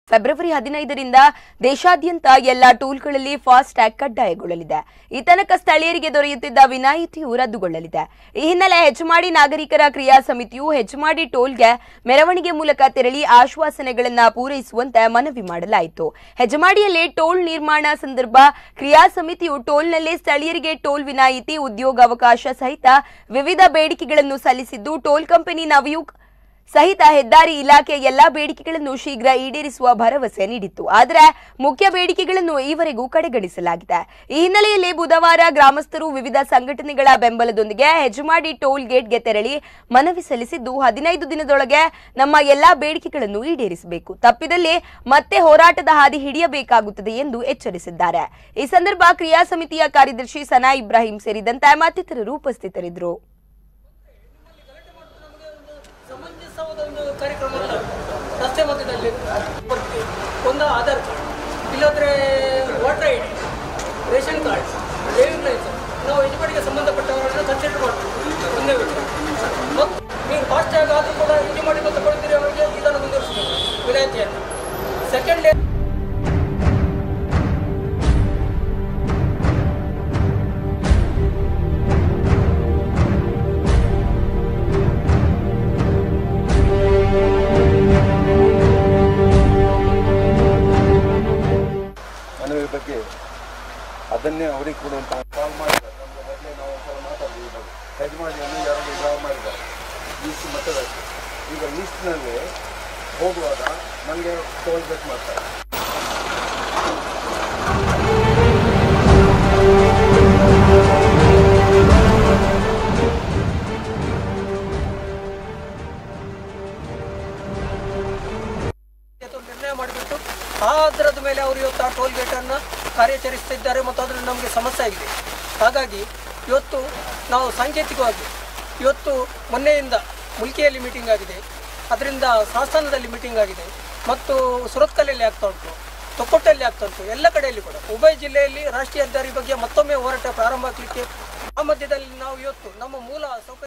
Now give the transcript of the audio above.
February ಹದಿನೈದರಿಂದ ದೇಶಾದ್ಯಂತ ಎಲ್ಲ ಟೋಲ್ಗಳಲ್ಲಿ ಫಾಸ್ಟ್ ಟ್ಯಾಗ್ ಕಡ್ಡಾಯಗೊಳ್ಳಲಿದೆ ಈ ತನಕ ಸ್ಥಳೀಯರಿಗೆ ದೊರೆಯುತ್ತಿದ್ದ ವಿನಾಯಿತಿಯು ರದ್ದುಗೊಳ್ಳಲಿದೆ ಈ ಹಿನ್ನೆಲೆ ಹೆಚ್ಚುಮಾಡಿ ನಾಗರಿಕರ ಕ್ರಿಯಾ ಸಮಿತಿಯು ಹೆಚ್ಚುಮಾಡಿ ಟೋಲ್ಗೆ ಮೆರವಣಿಗೆ ಮೂಲಕ ತೆರಳಿ ಆಶ್ವಾಸನೆಗಳನ್ನ ಪೂರೈಸುವಂತೆ ಮನವಿ ಮಾಡಲಾಯಿತು ಹೆಜಮಾಡಿಯಲ್ಲಿ ಟೋಲ್ ನಿರ್ಮಾಣ ಸಂದರ್ಭ ಕ್ರಿಯಾ ಸಮಿತಿಯು ಟೋಲ್ನಲ್ಲಿ ಸ್ಥಳೀಯರಿಗೆ ಟೋಲ್ ವಿನಾಯಿತಿ ಉದ್ಯೋಗಾವಕಾಶ ಸಹಿತ ವಿವಿಧ ಬೇಡಿಕೆಗಳನ್ನು ಸಲ್ಲಿಸಿದ್ದು ಟೋಲ್ ಕಂಪನಿ ನವಯುಗ್ ಸಹಿತ ಹೆದ್ದಾರಿ ಇಲಾಖೆ ಎಲ್ಲಾ ಬೇಡಿಕೆಗಳನ್ನು ಶೀಘ್ರ ಈಡೇರಿಸುವ ಭರವಸೆ ನೀಡಿತ್ತು ಆದರೆ ಮುಖ್ಯ ಬೇಡಿಕೆಗಳನ್ನು ಈವರೆಗೂ ಕಡೆಗಣಿಸಲಾಗಿದೆ ಈ ಹಿನ್ನೆಲೆಯಲ್ಲಿ ಬುಧವಾರ ಗ್ರಾಮಸ್ಥರು ವಿವಿಧ ಸಂಘಟನೆಗಳ ಬೆಂಬಲದೊಂದಿಗೆ ಹೆಜಮಾಡಿ ಟೋಲ್ ಗೇಟ್ಗೆ ತೆರಳಿ ಮನವಿ ಸಲ್ಲಿಸಿದ್ದು ಹದಿನೈದು ದಿನದೊಳಗೆ ನಮ್ಮ ಎಲ್ಲಾ ಬೇಡಿಕೆಗಳನ್ನು ಈಡೇರಿಸಬೇಕು ತಪ್ಪಿದಲ್ಲಿ ಮತ್ತೆ ಹೋರಾಟದ ಹಾದಿ ಹಿಡಿಯಬೇಕಾಗುತ್ತದೆ ಎಂದು ಎಚ್ಚರಿಸಿದ್ದಾರೆ ಈ ಸಂದರ್ಭ ಕ್ರಿಯಾ ಸಮಿತಿಯ ಕಾರ್ಯದರ್ಶಿ ಸನಾ ಇಬ್ರಾಹಿಂ ಸೇರಿದಂತೆ ಮತ್ತಿತರರು ಉಪಸ್ಥಿತರಿದ್ದರು ಸಮಂಜಸವಾದ ಒಂದು ಕಾರ್ಯಕ್ರಮ ಅಲ್ಲ ರಸ್ತೆ ಮಧ್ಯದಲ್ಲಿ ಬರ್ತೀವಿ ಒಂದು ಆಧಾರ್ ಕಾರ್ಡ್ ಇಲ್ಲಾಂದ್ರೆ voter I D ration card driving licence ನಾವು ಯಜಮಾನಿಗೆ ಸಂಬಂಧಪಟ್ಟವರನ್ನು ಕನ್ಸಿಡರ್ ಮಾಡ್ತೀವಿ ಒಂದೇ ವಿಷಯ ಮತ್ತು ನೀವು ಫಾಸ್ಟ್ಯಾಗ್ ಆದರೂ ಕೂಡ ಯಜಮಾನಿಗೆ ತಗೊಳ್ತೀರಿ ಅವರಿಗೆ ಇದನ್ನು ಮುಂದುವರಿಸಬೇಕು ವಿನಾಯಿತಿಯನ್ನು ಸೆಕೆಂಡ್ ಮನವಿ ಬಗ್ಗೆ ಅದನ್ನೇ ಅವರಿಗೆ ಕೊಡುವಂತ ಕಾಲ್ ಮಾಡಿದ್ದಾರೆ ನಮ್ಗೆ ಮೊದಲೇ ನಾವು ಒಂದ್ಸಲ ಮಾತಾಡಿದ್ವಿ ಈ ಬಗ್ಗೆ ಯಜಮಾನಿಯನ್ನು ಯಾರು ಡ್ರಾ ಮಾಡಿದ್ದಾರೆ ಲೀಸ್ಟ್ ಮತದಾರರು ಈಗ ಲೀಸ್ಟ್ನಲ್ಲಿ ಹೋಗುವಾಗ ನನಗೆ ಟೋಲ್ ಗೇಟ್ ಮಾಡ್ತಾರೆ ಅಥವಾ ನಿರ್ಣಯ ಮಾಡಿಬಿಟ್ಟು ಆ ಆಧಾರದ ಮೇಲೆ ಅವರು ಇವತ್ತು ಆ ಟೋಲ್ ಗೇಟನ್ನು ಕಾರ್ಯಾಚರಿಸ್ತಿದ್ದಾರೆ ಮತ್ತು ಅದರಿಂದ ನಮಗೆ ಸಮಸ್ಯೆ ಆಗಿದೆ ಹಾಗಾಗಿ ಇವತ್ತು ನಾವು ಸಾಂಕೇತಿಕವಾಗಿ ಇವತ್ತು ಮೊನ್ನೆಯಿಂದ ಮುಲ್ಕಿಯಲ್ಲಿ ಮೀಟಿಂಗ್ ಆಗಿದೆ ಅದರಿಂದ ಸಾಸ್ತಾನದಲ್ಲಿ ಮೀಟಿಂಗ್ ಆಗಿದೆ ಮತ್ತು ಸುರತ್ಕಲಲ್ಲಿ ಆಗ್ತಾ ಉಂಟು ತೊಕ್ಕೊಟ್ಟಲ್ಲಿ ಆಗ್ತಾ ಉಂಟು ಎಲ್ಲ ಕಡೆಯಲ್ಲಿ ಕೂಡ ಉಭಯ ಜಿಲ್ಲೆಯಲ್ಲಿ ರಾಷ್ಟ್ರೀಯ ಹೆದ್ದಾರಿ ಬಗ್ಗೆ ಮತ್ತೊಮ್ಮೆ ಹೋರಾಟ ಪ್ರಾರಂಭ ಆಗಲಿಕ್ಕೆ ಆ ಮಧ್ಯದಲ್ಲಿ ನಾವು ಇವತ್ತು ನಮ್ಮ ಮೂಲ ಸೌಕರ್ಯ